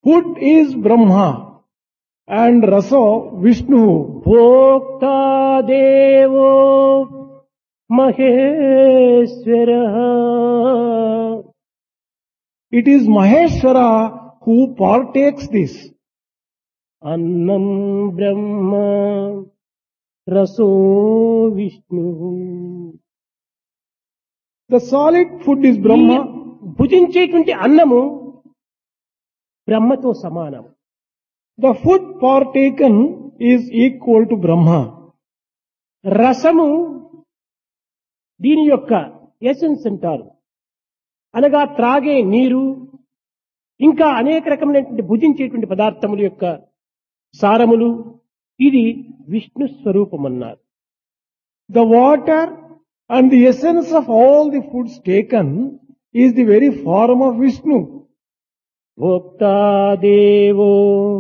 Food is Brahma and Raso Vishnu. భోక్తా దేవో Maheshwara It is Maheshwara who partakes this. అన్నం బ్రహ్మ రసో Vishnu The solid food is Brahma. భుజించేటువంటి అన్నము బ్రహ్మతో సమానం The food partaken is equal to Brahma. రసము దీని యొక్క essence అంటారు అనగా త్రాగే నీరు ఇంకా అనేక రకమైనటువంటి భుజించేటువంటి పదార్థముల యొక్క సారములు ఇది విష్ణు స్వరూపం అన్నారు The water and the essence of all the foods taken is the very form of Vishnu. భోక్తా దేవో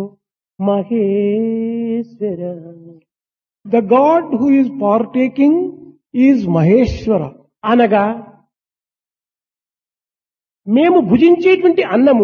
Maheshwara The God who is partaking is Maheshwara. అనగా మేము భుజించేటువంటి అన్నము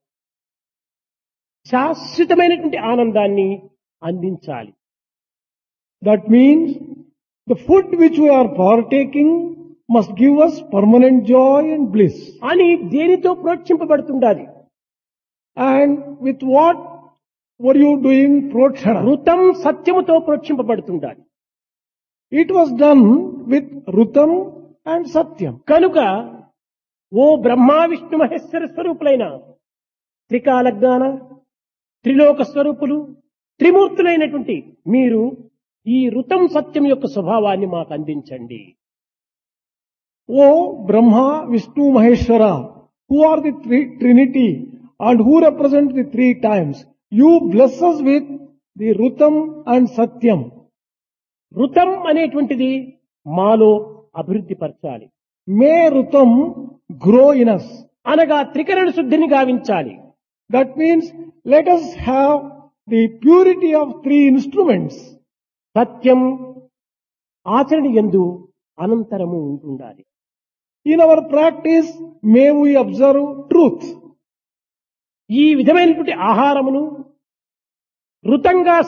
శాశ్వతమైనటువంటి ఆనందాన్ని అందించాలి That means the food which we are partaking must give us permanent joy and bliss. అని దేనితో ప్రోత్సహింపబడుతుండాలి And with what were you doing protshana? ఋతం సత్యముతో ప్రోత్సహింపబడుతుండాలి It was done with Rutam and Satyam. కనుక ఓ బ్రహ్మా విష్ణు మహేశ్వర స్వరూపులైన త్రికాల జ్ఞాన త్రిలోక స్వరూపులు త్రిమూర్తులైనటువంటి మీరు ఈ ఋతం సత్యం యొక్క స్వభావాన్ని మాకు అందించండి O Brahma, Vishnu, Maheshwara, who are the three, Trinity and who represent the three times, you bless us with the Rutam and Satyam. ఋతం అనేటువంటిది మాలో అభివృద్ధి పరచాలి May Rutam grow in us. అనగా త్రికరణ శుద్ధిని గావించాలి That means let us have the purity of three instruments. సత్యం ఆచరణ ఎందు అనంతరము ఉంటుండాలి In our practice, may we observe truth. ఈ విధమైనటువంటి ఆహారమును ఋతంగా